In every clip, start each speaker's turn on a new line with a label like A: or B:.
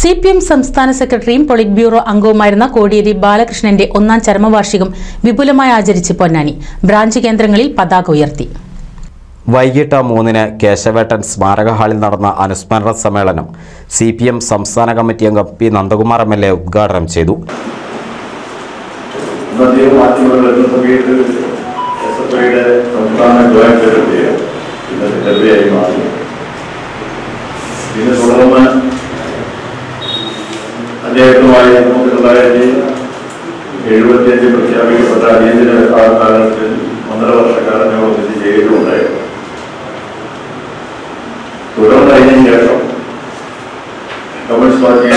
A: C P M സംസ്ഥാന സെക്രട്ടറിയും polit bureau അംഗവുമായിരുന്ന Kodiyeri ബാലകൃഷ്ണന്റെ ഒന്നാം ചരമവാർഷികം വിപുലമായി ആചരിച്ച് പൊന്നാനി ബ്രാഞ്ച് കേന്ദ്രങ്ങളിൽ പതാക ഉയർത്തി
B: വൈകിട്ട് മൂന്നിന് കേശവേട്ടൻ സ്മാരക ഹാളിൽ നടന്ന അനുസ്മരണ സമ്മേളനം സി പി എം സംസ്ഥാന കമ്മിറ്റി അംഗം P Nandakumar M L A ഉദ്ഘാടനം ചെയ്തു
C: ഇന്നദ്ദേഹം മാധ്യമങ്ങളിൽ എന്ന സമയത്ത് എസ് എഫ് ഐയുടെ സംസ്ഥാന ജോയിന്റ് സെക്രട്ടറിയെ പിന്നെ സെക്രട്ടറിയായി മാറി പിന്നെ തുടർന്ന് അദ്ദേഹത്തുമായി ആയിരത്തി തൊള്ളായിരത്തി എഴുപത്തിയഞ്ച് പ്രഖ്യാപിക്കപ്പെട്ട അടിയന്തര കാലഘട്ടത്തിൽ ഒന്നര വർഷക്കാലം ഞങ്ങൾ ഒന്നിച്ച് ചെയ്യുകയുണ്ടായിരുന്നു തുടർന്ന് അതിന് ശേഷം കമ്മ്യൂണിസ്റ്റ് പാർട്ടിയുടെ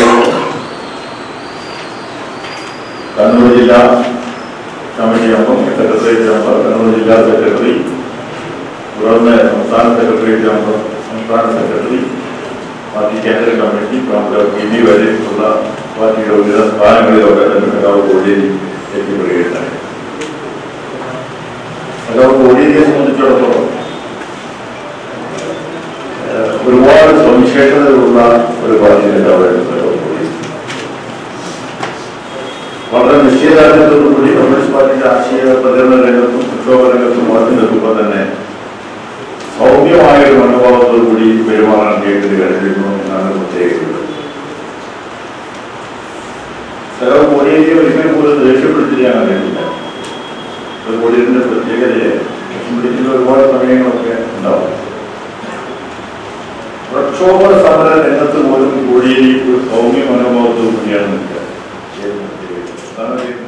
C: കണ്ണൂർ ജില്ലാ കമ്മിറ്റി അംഗം സെക്രട്ടേറിയറ്റ് അംഗം കണ്ണൂർ ജില്ലാ സെക്രട്ടറി തുടർന്ന് സംസ്ഥാന സെക്രട്ടേറിയറ്റ് അംഗം സംസ്ഥാന സെക്രട്ടറി പാർട്ടി കേന്ദ്ര കമ്മിറ്റി പ്രമുഖ പി ഡി വരെ ഉള്ള പാർട്ടിയുടെ വിവിധ സ്ഥാനങ്ങളിലൊക്കെ തന്നെ സഖാവ് കോടിയേരി എത്തിപ്പെടുകയുണ്ടായി സഖാവ് കോടിയേരിയെ സംബന്ധിച്ചിടത്തോളം ഏഹ്, ഒരുപാട് സവിശേഷതകളുള്ള ഒരു പാർട്ടി നേതാവായിരുന്നു സഖാവ് കോടിയേരി വളരെ നിശ്ചയദാർഢ്യത്തോടുകൂടി കമ്മ്യൂണിസ്റ്റ് പാർട്ടിയുടെ ആശയ പ്രചരണ രംഗത്തും പ്രക്ഷോഭ രംഗത്തും ഉറച്ചു നിൽക്കുമ്പോൾ തന്നെ സൗമ്യമായ ഒരു മനോഭാവത്തോടുകൂടി പെരുമാറാൻ കേട്ടത് കഴിഞ്ഞിരുന്നു എന്നാണ് പ്രത്യേകത സഹോ കോടിയേരിയെ ഒരിക്കലും പോലും ദേഷ്യപ്പെടുത്തി ഞാൻ അറിയില്ല ഒരു കോടിയേരിന്റെ പ്രത്യേകതയെ പിടിക്കുന്ന ഒരുപാട് സമയങ്ങളൊക്കെ ഉണ്ടാവും പ്രക്ഷോഭ സമര രംഗത്ത് പോലും കോടിയേരി ഒരു സൗമ്യ മനോഭാവത്തോടുകൂടിയാണ് നിൽക്കുക അതാണ് അദ്ദേഹത്തിന്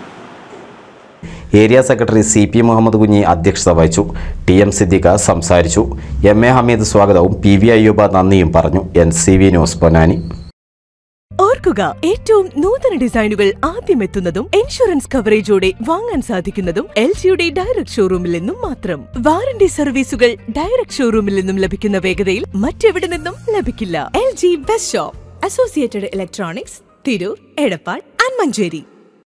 B: area secretary C P Muhammad Kunhi അധ്യക്ഷത വഹിച്ചു ടി എം സിദ്ദിഖ സംസാരിച്ചു എം എ ഹമീദ് സ്വാഗതവും പി വി അയ്യൂബ നന്ദിയും പറഞ്ഞു N C V news Ponnani
D: ഓർക്കുക ഏറ്റവും നൂതന ഡിസൈനുകൾ ആദ്യം എത്തുന്നതും ഇൻഷുറൻസ് കവറേജോടെ വാങ്ങാൻ സാധിക്കുന്നതും എൽ ജിയുടെ ഡയറക്ട് ഷോറൂമിൽ നിന്നും മാത്രം വാറണ്ടി സർവീസുകൾ ഡയറക്ട് ഷോറൂമിൽ നിന്നും ലഭിക്കുന്ന വേഗതയിൽ മറ്റെവിടെ നിന്നും ലഭിക്കില്ല L G best shop associated electronics Tirur Edappal and Manjeri